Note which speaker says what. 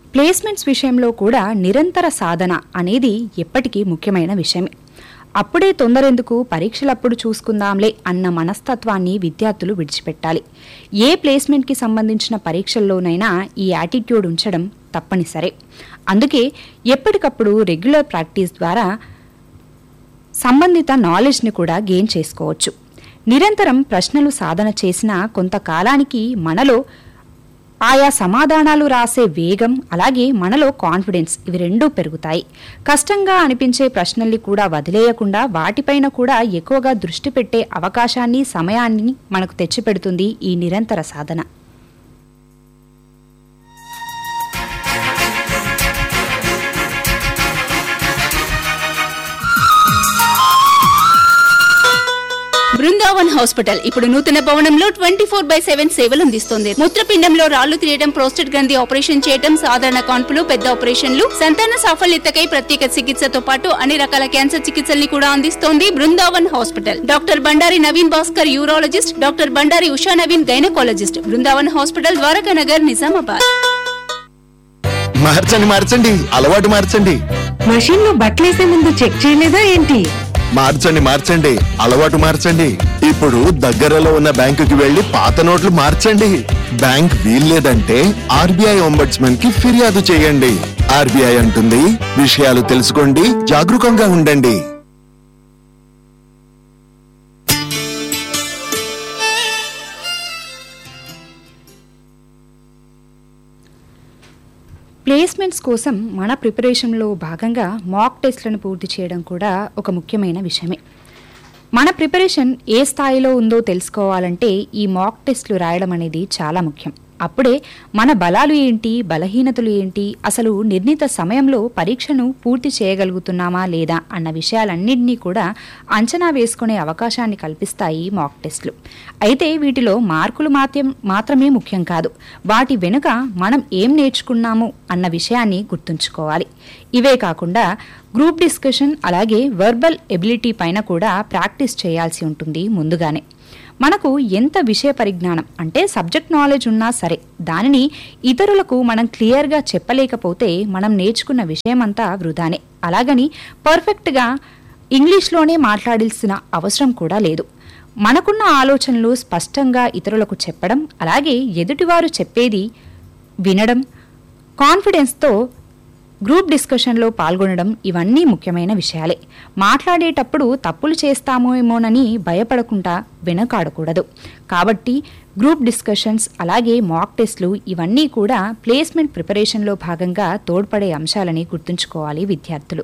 Speaker 1: placements విషయంలో కూడా నిరంతర సాధన అనేది ఎప్పటికీ ముఖ్యమైన విషయమే అప్పుడే తొందరెందుకు పరీక్షలప్పుడు చూసుకుందాంలే అన్న మనస్తత్వాన్ని విద్యార్థులు విడిచిపెట్టాలి ఏ ప్లేస్మెంట్కి సంబంధించిన పరీక్షల్లోనైనా ఈ యాటిట్యూడ్ ఉంచడం తప్పనిసరే అందుకే ఎప్పటికప్పుడు రెగ్యులర్ ప్రాక్టీస్ ద్వారా సంబంధిత నాలెడ్జ్ని కూడా గెయిన్ చేసుకోవచ్చు నిరంతరం ప్రశ్నలు సాధన చేసిన కొంతకాలానికి మనలో ఆయా సమాధానాలు రాసే వేగం అలాగే మనలో కాన్ఫిడెన్స్ ఇవి రెండూ పెరుగుతాయి కష్టంగా అనిపించే ప్రశ్నల్ని కూడా వదిలేయకుండా వాటిపైన కూడా ఎక్కువగా దృష్టి పెట్టే అవకాశాన్ని సమయాన్ని మనకు తెచ్చిపెడుతుంది ఈ నిరంతర సాధన
Speaker 2: బృందావన్ హాస్పిటల్ ఇప్పుడు నూతన భవనంలో ట్వంటీ ఫోర్ బై సెవెన్ సేవలు అందిస్తుంది మూత్రపిండంలో రాళ్లు తీయడం ప్రోస్టేట్ గ్రంథి ఆపరేషన్ చేయడం సాధారణ కాన్పులు పెద్ద ఆపరేషన్లు సంతాన సాఫల్యతకై ప్రత్యేక చికిత్సతో పాటు అన్ని రకాల క్యాన్సర్ చికిత్సల్ని కూడా అందిస్తోంది Brindavan hospital doctor Bandari Naveen Bhaskar urologist doctor Bandari Usha Naveen gynaecologist Brindavan hospital Dwaraka Nagar Nizamabad
Speaker 3: మార్చండి మార్చండి అలవాటు మార్చండి
Speaker 4: మషిన్ లో బట్టలేసే ముందు చెక్ చేయలేదా ఏంటి
Speaker 3: మార్చండి మార్చండి అలవాటు మార్చండి ఇప్పుడు దగ్గరలో ఉన్న బ్యాంకుకి వెళ్లి పాత నోట్లు మార్చండి బ్యాంక్ వీల్లేదంటే ఆర్బీఐ ఒంబడ్స్మన్ కి ఫిర్యాదు చేయండి ఆర్బీఐ అంటుంది విషయాలు తెలుసుకోండి జాగరూకంగా ఉండండి
Speaker 1: ప్లేస్మెంట్స్ కోసం మన ప్రిపరేషన్లో భాగంగా మాక్ టెస్ట్లను పూర్తి చేయడం కూడా ఒక ముఖ్యమైన విషయమే మన ప్రిపరేషన్ ఏ స్థాయిలో ఉందో తెలుసుకోవాలంటే ఈ మాక్ టెస్ట్లు రాయడం అనేది చాలా ముఖ్యం అప్పుడే మన బలాలు ఏంటి బలహీనతలు ఏంటి అసలు నిర్ణీత సమయంలో పరీక్షను పూర్తి చేయగలుగుతున్నామా లేదా అన్న విషయాలన్నింటినీ కూడా అంచనా వేసుకునే అవకాశాన్ని కల్పిస్తాయి మాక్ టెస్ట్లు అయితే వీటిలో మార్కులు మాత్రం మాత్రమే ముఖ్యం కాదు వాటి వెనుక మనం ఏం నేర్చుకున్నాము అన్న విషయాన్ని గుర్తుంచుకోవాలి ఇవే కాకుండా గ్రూప్ డిస్కషన్ అలాగే వర్బల్ ఎబిలిటీ పైన కూడా ప్రాక్టీస్ చేయాల్సి ఉంటుంది ముందుగానే మనకు ఎంత విషయ పరిజ్ఞానం అంటే సబ్జెక్ట్ నాలెడ్జ్ ఉన్నా సరే దానిని ఇతరులకు మనం క్లియర్గా చెప్పలేకపోతే మనం నేర్చుకున్న విషయమంతా వృధానే అలాగని పర్ఫెక్ట్గా ఇంగ్లీష్లోనే మాట్లాడాల్సిన అవసరం కూడా లేదు మనకున్న ఆలోచనలు స్పష్టంగా ఇతరులకు చెప్పడం అలాగే ఎదుటివారు చెప్పేది వినడం కాన్ఫిడెన్స్తో గ్రూప్ డిస్కషన్లో పాల్గొనడం ఇవన్నీ ముఖ్యమైన విషయాలే మాట్లాడేటప్పుడు తప్పులు చేస్తామేమోనని భయపడకుండా వెనకాడకూడదు కాబట్టి గ్రూప్ డిస్కషన్స్ అలాగే మాక్ టెస్ట్లు ఇవన్నీ కూడా ప్లేస్మెంట్ ప్రిపరేషన్లో భాగంగా తోడ్పడే అంశాలని గుర్తుంచుకోవాలి విద్యార్థులు